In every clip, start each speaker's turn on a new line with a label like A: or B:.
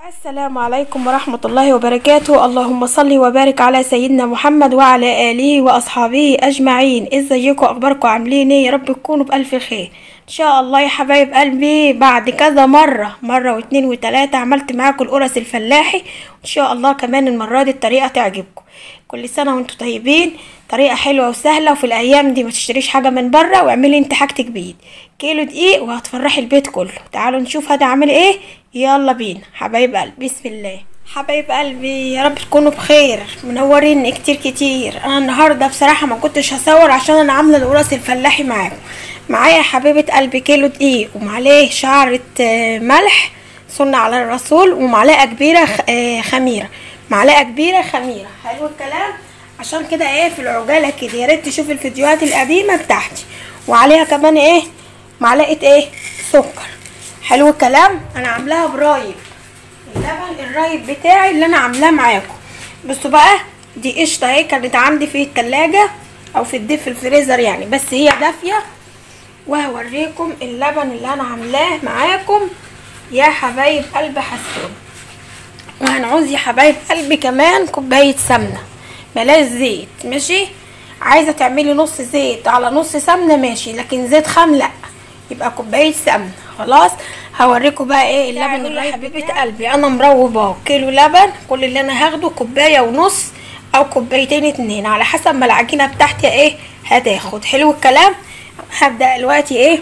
A: السلام عليكم ورحمة الله وبركاته اللهم صل وبارك على سيدنا محمد وعلى آله وأصحابه أجمعين ازيكم أخباركم عاملين ايه يا رب تكونوا بألف خير إن شاء الله يا حبايب قلبي بعد كذا مرة مرة واتنين وتلاتة عملت معاكم القرص الفلاحي وإن شاء الله كمان المرة دي الطريقة تعجبكم كل سنة وانتم طيبين طريقة حلوة وسهلة وفي الأيام دي ما تشتريش حاجة من بره واعملي انت حاجتك بإيد كيلو دقيق وهتفرحي البيت كله تعالوا نشوف هنعمل ايه يلا بينا حبايب قلبي بسم الله حبايب قلبي يا رب تكونوا بخير منورين كتير كتير انا النهارده بصراحه ما كنتش هصور عشان انا عامله القرص الفلاحي معاكم معايا يا حبيبه قلبي كيلو دقيق ومعليه شعره آه، ملح سنة على الرسول ومعلقه كبيره خ- آه، خميره معلقه كبيره خميره حلو الكلام عشان كده ايه في العجاله كده يا ريت تشوف الفيديوهات القديمه بتاعتي وعليها كمان ايه معلقه ايه سكر حلو الكلام انا عاملاها برايب اللبن الرايب بتاعي اللي انا عاملاه معاكم بصوا بقى دي قشطه اهي كانت عندي في التلاجة او في الديب في الفريزر يعني بس هي دافيه وهوريكم اللبن اللي انا عاملاه معاكم يا حبايب قلب حسون وهنعوز يا حبايب قلبي كمان كوبايه سمنه بلاش زيت ماشي عايزه تعملي نص زيت على نص سمنه ماشي لكن زيت خام لا يبقى كوبايه سمنه خلاص هوريكم بقى ايه اللبن اللي يا حبيبه قلبي انا مروبه كيلو لبن كل اللي انا هاخده كوبايه ونص او كوبايتين اتنين على حسب ما العجينه بتاعتي ايه هتاخد حلو الكلام هبدا دلوقتي ايه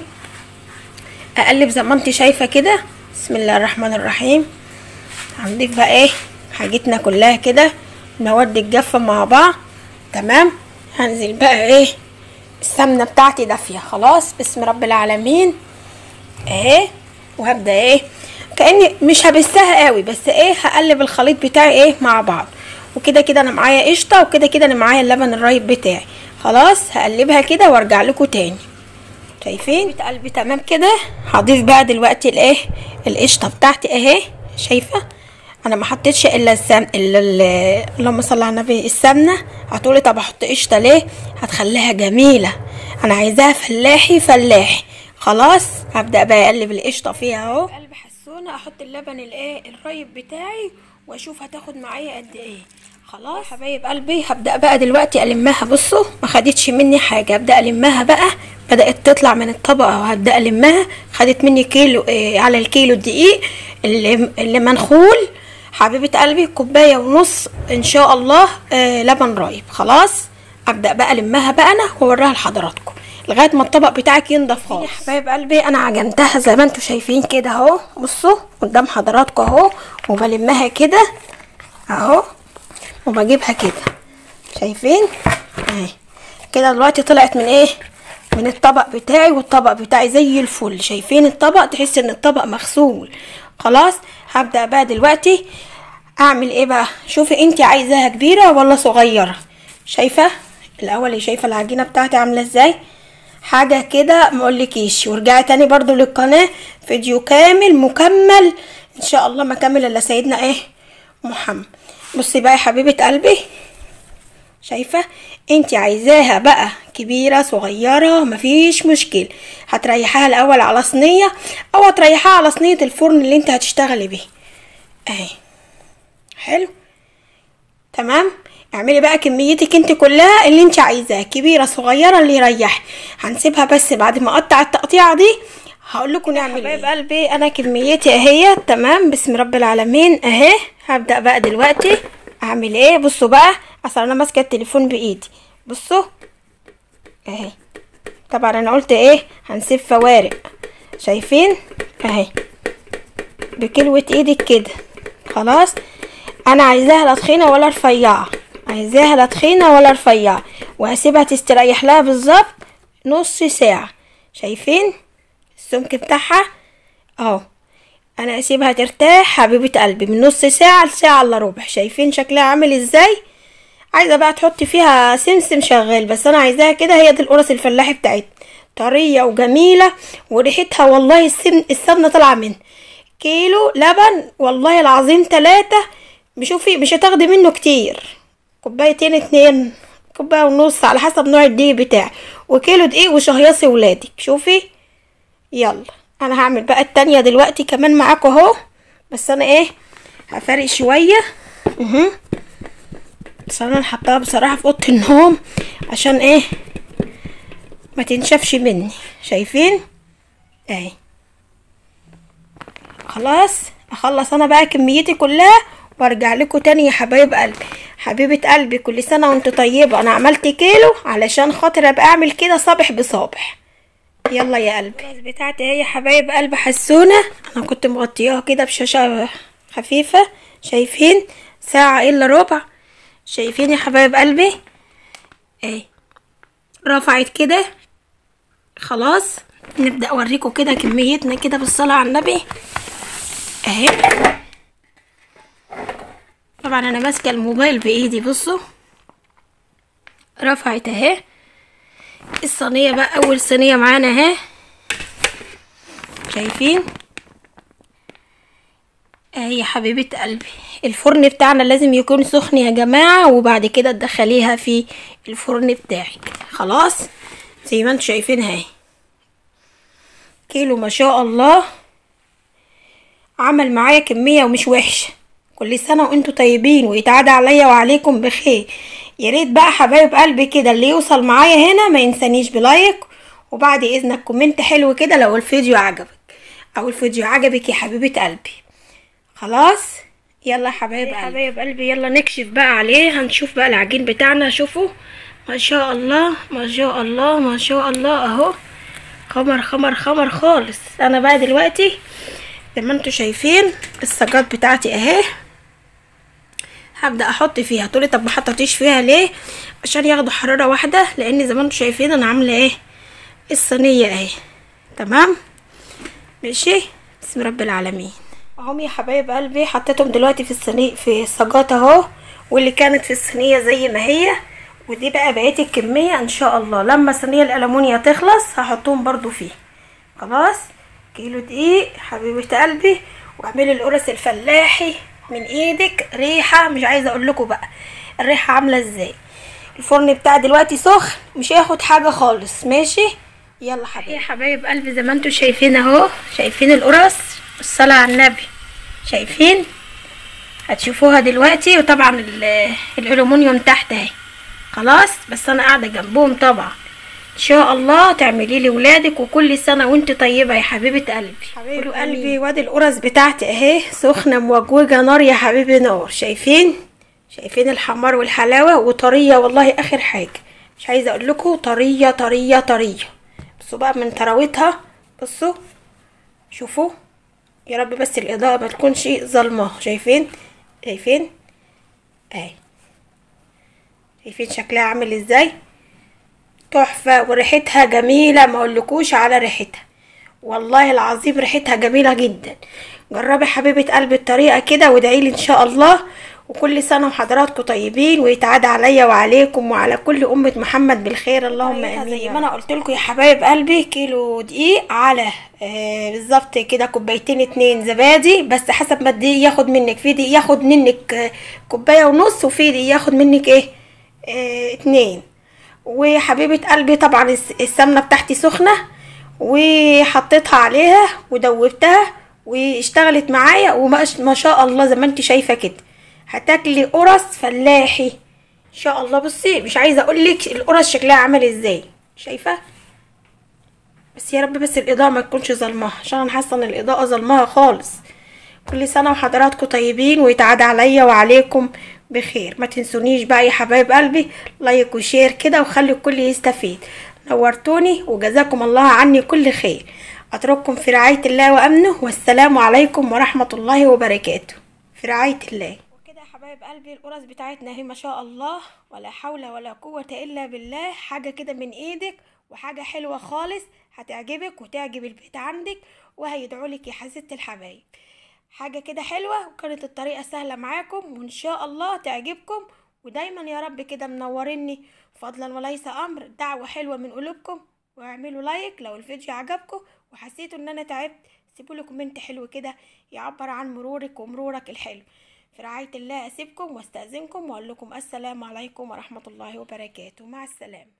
A: اقلب زي ما انت شايفه كده بسم الله الرحمن الرحيم هنضيف بقى ايه حاجتنا كلها كده نودي الجافه مع بعض تمام هنزل بقى ايه السمنه بتاعتي دافيه خلاص بسم رب العالمين اهي وهبدا ايه كاني مش هبسها قوي بس ايه هقلب الخليط بتاعي ايه مع بعض وكده كده انا معايا قشطه وكده كده انا معايا اللبن الرايب بتاعي خلاص هقلبها كده وارجع لكم تاني شايفين قلبي تمام كده هضيف بقى دلوقتي الايه القشطه بتاعتي اهي شايفه انا ما حطيتش الا السم الا ال- اللهم صل على النبي السمنه هتقولي طب احط قشطه ليه هتخليها جميله انا عايزاها فلاحي فلاحي خلاص هبدا بقى اقلب القشطه فيها اهو قلب حسونه احط اللبن الايه الرايب بتاعي واشوف هتاخد معايا قد ايه خلاص حبايب قلبي هبدا بقى دلوقتي المها بصوا ما خدتش مني حاجه ابدا المها بقى بدات تطلع من الطبقه وهبدا المها خدت مني كيلو إيه على الكيلو الدقيق اللي, اللي منخول حبيبه قلبي كوبايه ونص ان شاء الله آه لبن رايب خلاص ابدا بقى المها بقى انا واوريها لحضراتكم لغايه ما الطبق بتاعك ينضف خالص يا حبايب قلبي انا عجنتها زي ما انتم شايفين كده اهو بصوا قدام حضراتكم اهو وبلمها كده اهو وبجيبها كده شايفين اهي كده دلوقتي طلعت من ايه من الطبق بتاعي والطبق بتاعي زي الفل شايفين الطبق تحس ان الطبق مغسول خلاص هبدا بقى دلوقتي اعمل ايه بقى شوفي انت عايزاها كبيره ولا صغيره شايفه الاول شايفه العجينه بتاعتي عامله ازاي حاجه كده مقولكيش وارجعي تاني برضو للقناه فيديو كامل مكمل ان شاء الله ما كمل الا سيدنا ايه محمد بصي بقى يا حبيبه قلبي شايفه انت عايزاها بقى كبيره صغيره مفيش مشكله هتريحيها الاول على صينيه او هتريحيها على صينيه الفرن اللي انت هتشتغلي بيه اهي حلو تمام اعملي بقى كميتك انت كلها اللي انت عايزاها كبيره صغيره اللي يريحك هنسيبها بس بعد ما اقطع التقطيعه دي هقول لكم نعمل ايه قلبي انا كميتي اهي تمام بسم رب العالمين اهي هبدا بقى دلوقتي اعمل ايه بصوا بقى اصل انا ماسكه التليفون بايدي بصوا اهي طبعا انا قلت ايه هنسيب فوارق شايفين اهي بكلوة ايدك كده خلاص انا عايزاها لا تخينه ولا رفيعه عايزاها لا تخينه ولا رفيعه وهسيبها تستريح لها بالظبط نص ساعه شايفين السمك بتاعها اهو انا اسيبها ترتاح حبيبه قلبي من نص ساعه لساعه الا ربع شايفين شكلها عامل ازاي عايزه بقى تحطي فيها سمسم شغال بس انا عايزاها كده هي دي القرص الفلاحي بتاعتنا طريه وجميله وريحتها والله السمن السمنه طالعه منها كيلو لبن والله العظيم تلاتة بشوفي مش هتاخدي منه كتير كوبايتين اتنين كوبايه ونص على حسب نوع الدقيق بتاعي وكيلو دقيق وشهيصي ولادك شوفي يلا انا هعمل بقى التانية دلوقتي كمان معاكم اهو بس انا ايه هفرق شويه اهو بس انا حطاها بصراحه في اوضه النوم عشان ايه ما تنشفش مني شايفين اهي خلاص اخلص انا بقى كميتي كلها وارجع لكم تاني يا حبايب قلبي حبيبه قلبي كل سنه وانت طيبه انا عملت كيلو علشان خاطر ابقى اعمل كده صابح بصابح يلا يا قلبي الراس بتاعتي اهي يا حبايب قلب حسونه انا كنت مغطياها كده بشاشه خفيفه شايفين ساعه الا ربع شايفين يا حبايب قلبي اهي رفعت كده خلاص نبدا اوريكم كده كميتنا كده بالصلاه على النبي اهي طبعا انا ماسكه الموبايل بايدي بصوا رفعت اهي الصينيه بقى اول صينيه معانا اهي شايفين اهي يا حبيبه قلبي الفرن بتاعنا لازم يكون سخن يا جماعه وبعد كده تدخليها في الفرن بتاعك خلاص زي ما انتم شايفين اهي كيلو ما شاء الله عمل معايا كميه ومش وحشه كل سنه وانتم طيبين ويتعاد عليا وعليكم بخير يا ريت بقى حبايب قلبي كده اللي يوصل معايا هنا ما ينسانيش بلايك وبعد اذنك كومنت حلو كده لو الفيديو عجبك او الفيديو عجبك يا حبيبه قلبي خلاص يلا يا حبايب قلبي حبايب قلبي يلا نكشف بقى عليه هنشوف بقى العجين بتاعنا شوفوا ما شاء الله ما شاء الله ما شاء الله اهو خمر خمر خمر خالص انا بقى دلوقتي زي ما انتوا شايفين السجات بتاعتي اهي هبدا احط فيها تقولي طب ما حطيتيش فيها ليه عشان ياخدوا حراره واحده لان زي ما انتوا شايفين انا عامله ايه الصينيه اهي تمام ماشي بسم رب العالمين اهم يا حبايب قلبي حطيتهم دلوقتي في الصينيه في السجات اهو واللي كانت في الصينيه زي ما هي ودي بقى بقيه الكميه ان شاء الله لما الصينيه الالومنيا تخلص هحطهم برضو فيه خلاص كيلو دقيق حبيبه قلبي واعملي القرص الفلاحي من ايدك ريحه مش عايزه اقول لكم بقى الريحه عامله ازاي الفرن بتاعي دلوقتي سخن مش هياخد حاجه خالص ماشي يلا حبايبي يا حبايب قلبي زي ما انتوا شايفين اهو شايفين القرص الصلاه على النبي شايفين هتشوفوها دلوقتي وطبعا الالومنيوم تحت اهي خلاص بس انا قاعده جنبهم طبعا ان شاء الله تعملي لي ولادك وكل سنه وانت طيبه يا حبيبه قلبي حبيبه قلبي وادي القرص بتاعتي اهي سخنه موجوجه نار يا حبيبي نار شايفين شايفين الحمار والحلاوه وطريه والله اخر حاجه مش عايزه اقول لكم طريه طريه طريه بصوا بقى من طراوتها بصوا شوفوا يا رب بس الاضاءه ما تكونش ظلمه شايفين شايفين اهي شايفين شكلها عامل ازاي تحفة وريحتها جميلة ما اقولكوش على ريحتها والله العظيم ريحتها جميلة جدا جربي حبيبة قلبي الطريقة كده وادعيلي ان شاء الله وكل سنة وحضراتكم طيبين ويتعاد عليا وعليكم وعلى كل أمة محمد بالخير اللهم آمين زي ما أنا قلت لكم يا حبايب قلبي كيلو دقيق على آه بالظبط كده كوبايتين اتنين زبادي بس حسب ما الدقيق ياخد منك في دقيق ياخد منك آه كوباية ونص وفي دقيق ياخد منك ايه آه اتنين وحبيبة قلبي طبعا السمنة بتاعتي سخنة وحطيتها عليها ودوبتها واشتغلت معايا وما شاء الله زي ما انت شايفة كده هتاكلي قرص فلاحي ان شاء الله بصي مش عايزه اقولك القرص شكلها عامل ازاي شايفه بس يا رب بس الاضاءه ما تكونش ظلمها عشان انا حاسه ان الاضاءه ظلمها خالص كل سنه وحضراتكم طيبين ويتعاد عليا وعليكم بخير ما تنسونيش بقى يا حبايب قلبي لايك وشير كده وخلي الكل يستفيد نورتوني وجزاكم الله عني كل خير اترككم في رعايه الله وامنه والسلام عليكم ورحمه الله وبركاته في رعايه الله وكده يا حبايب قلبي القرص بتاعتنا اهي ما شاء الله ولا حول ولا قوه الا بالله حاجه كده من ايدك وحاجه حلوه خالص هتعجبك وتعجب البيت عندك وهيدعولك يا حسية الحبايب حاجة كده حلوة وكانت الطريقة سهلة معاكم وإن شاء الله تعجبكم ودايما يا رب كده منوريني فضلا وليس أمر دعوة حلوة من قلوبكم واعملوا لايك لو الفيديو عجبكم وحسيتوا إن أنا تعبت سيبولي كومنت حلو كده يعبر عن مرورك ومرورك الحلو في رعاية الله أسيبكم واستأذنكم وأقول لكم السلام عليكم ورحمة الله وبركاته مع السلامة